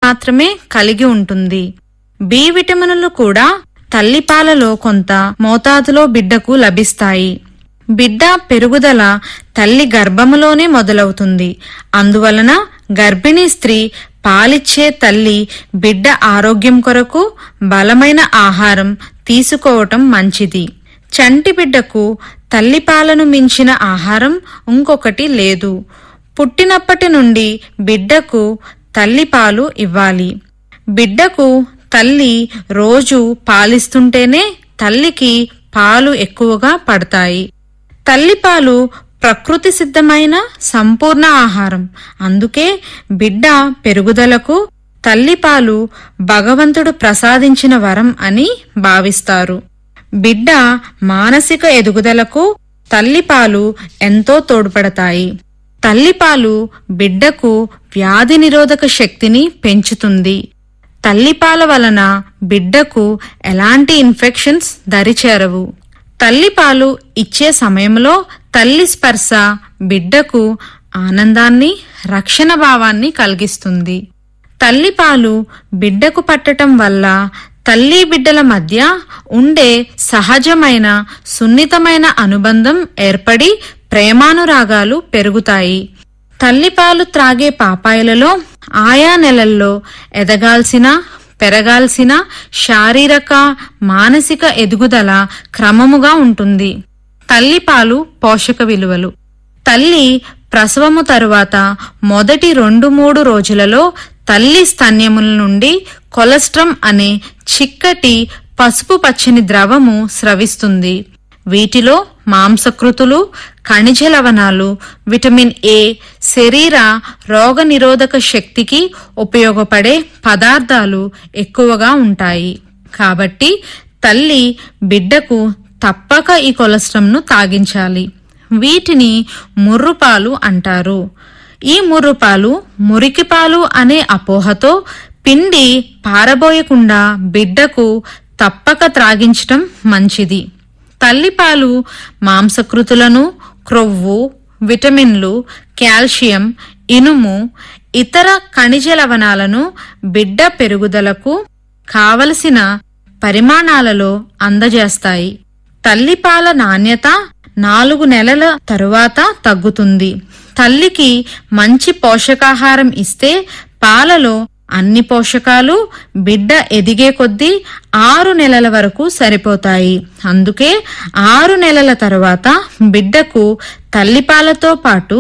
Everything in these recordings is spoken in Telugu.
మాత్రమే కలిగి ఉంటుంది బి విటమినులు కూడా తల్లిపాలలో కొంత మోతాదులో బిడ్డకు లభిస్తాయి బిడ్డ పెరుగుదల తల్లి గర్భములోనే మొదలవుతుంది అందువలన గర్భిణీ స్త్రీ పాలిచ్చే తల్లి బిడ్డ ఆరోగ్యం కొరకు బలమైన ఆహారం తీసుకోవటం మంచిది చంటి బిడ్డకు తల్లిపాలను మించిన ఆహారం ఇంకొకటి లేదు పుట్టినప్పటి నుండి బిడ్డకు తల్లిపాలు ఇవ్వాలి బిడ్డకు తల్లి రోజు పాలిస్తుంటేనే తల్లికి పాలు ఎక్కువగా పడతాయి తల్లిపాలు ప్రకృతి సిద్ధమైన సంపూర్ణ ఆహారం అందుకే బిడ్డ పెరుగుదలకు తల్లిపాలు భగవంతుడు ప్రసాదించిన వరం అని భావిస్తారు బిడ్డ మానసిక ఎదుగుదలకు తల్లిపాలు ఎంతో తోడ్పడతాయి తల్లిపాలు బిడ్డకు వ్యాధి నిరోధక శక్తిని పెంచుతుంది తల్లిపాల వలన బిడ్డకు ఎలాంటి ఇన్ఫెక్షన్స్ దరిచేరవు తల్లిపాలు ఇచ్చే సమయంలో తల్లి స్పర్శ బిడ్డకు ఆనందాన్ని రక్షణ భావాన్ని కలిగిస్తుంది తల్లిపాలు బిడ్డకు పట్టటం వల్ల తల్లి బిడ్డల మధ్య ఉండే సహజమైన సున్నితమైన అనుబంధం ఏర్పడి ప్రేమానురాగాలు పెరుగుతాయి తల్లిపాలు త్రాగే పాపాయిలలో ఆయా నెలల్లో ఎదగాల్సిన పెరగాల్సిన శారీరక మానసిక ఎదుగుదల క్రమముగా ఉంటుంది తల్లిపాలు పోషక విలువలు తల్లి ప్రసవము తరువాత మొదటి రెండు మూడు రోజులలో తల్లి స్తన్యముల నుండి కొలెస్ట్రం అనే చిక్కటి పసుపు పచ్చని ద్రవము స్రవిస్తుంది వీటిలో మాంసకృతులు ఖనిజ లవణాలు విటమిన్ ఏ శరీర రోగనిరోధక శక్తికి ఉపయోగపడే పదార్థాలు ఎక్కువగా ఉంటాయి కాబట్టి తల్లి బిడ్డకు తప్పక ఈ కొలెస్ట్రంను తాగించాలి వీటిని ముర్రుపాలు అంటారు ఈ ముర్రుపాలు మురికిపాలు అనే అపోహతో పిండి పారబోయకుండా బిడ్డకు తప్పక త్రాగించటం మంచిది తల్లిపాలు మాంసకృతులను క్రొవ్వు విటమిన్లు కాల్షియం ఇనుము ఇతర ఖనిజ లవణాలను బిడ్డ పెరుగుదలకు కావలసిన పరిమాణాలలో అందజేస్తాయి తల్లిపాల నాణ్యత నాలుగు నెలల తరువాత తగ్గుతుంది తల్లికి మంచి పోషకాహారం ఇస్తే పాలలో అన్ని పోషకాలు బిడ్డ ఎదిగే కొద్దీ ఆరు నెలల వరకు సరిపోతాయి అందుకే ఆరు నెలల తరువాత బిడ్డకు తల్లిపాలతో పాటు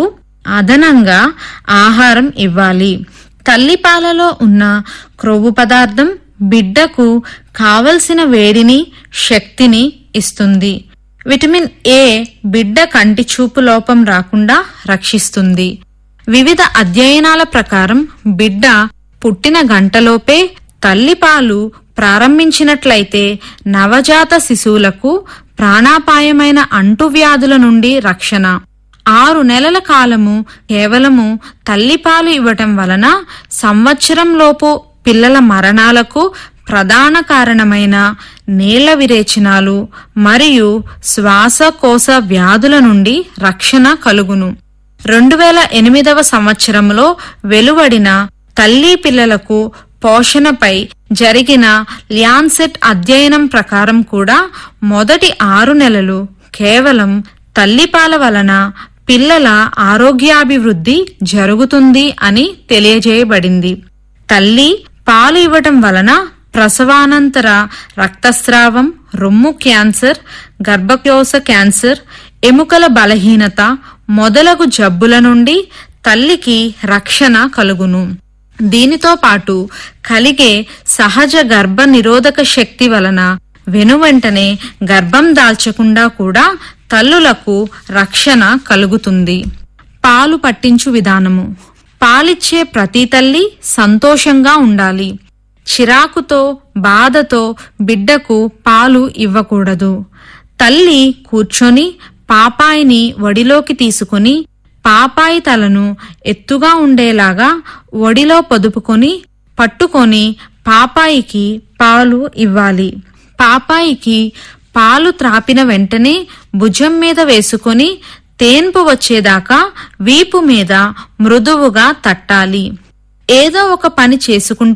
అదనంగా ఆహారం ఇవ్వాలి తల్లిపాలలో ఉన్న క్రొవ్వు పదార్థం బిడ్డకు కావలసిన వేడిని శక్తిని ఇస్తుంది విటమిన్ ఏ బిడ్డ కంటి చూపు లోపం రాకుండా రక్షిస్తుంది వివిధ అధ్యయనాల ప్రకారం బిడ్డ పుట్టిన గంటలోపే తల్లిపాలు ప్రారంభించినట్లయితే నవజాత శిశువులకు ప్రాణాపాయమైన అంటువ్యాధుల నుండి రక్షణ ఆరు నెలల కాలము కేవలము తల్లిపాలు ఇవ్వటం వలన సంవత్సరంలోపు పిల్లల మరణాలకు ప్రధాన కారణమైన నీళ్ల విరేచనాలు మరియు శ్వాసకోశ వ్యాధుల నుండి రక్షణ కలుగును రెండు వేల ఎనిమిదవ సంవత్సరంలో వెలువడిన తల్లి పిల్లలకు పోషణపై జరిగిన ల్యాన్సెట్ అధ్యయనం ప్రకారం కూడా మొదటి ఆరు నెలలు కేవలం తల్లిపాల వలన పిల్లల ఆరోగ్యాభివృద్ధి జరుగుతుంది అని తెలియజేయబడింది తల్లి పాలు ఇవ్వటం వలన ప్రసవానంతర రక్తస్రావం రొమ్ము క్యాన్సర్ గర్భకోశ క్యాన్సర్ ఎముకల బలహీనత మొదలగు జబ్బుల నుండి తల్లికి రక్షణ కలుగును దీనితో పాటు కలిగే సహజ గర్భ నిరోధక శక్తి వలన వెనువెంటనే గర్భం దాల్చకుండా కూడా తల్లులకు రక్షణ కలుగుతుంది పాలు పట్టించు విధానము పాలిచ్చే ప్రతి తల్లి సంతోషంగా ఉండాలి చిరాకుతో బాధతో బిడ్డకు పాలు ఇవ్వకూడదు తల్లి కూర్చొని పాపాయిని వడిలోకి తీసుకుని పాపాయి తలను ఎత్తుగా ఉండేలాగా ఒడిలో పొదుపుకొని పట్టుకొని పాపాయికి పాలు ఇవ్వాలి పాపాయికి పాలు త్రాపిన వెంటనే భుజం మీద వేసుకొని తేన్పు వచ్చేదాకా వీపు మీద మృదువుగా తట్టాలి ఏదో ఒక పని చేసుకుంటూ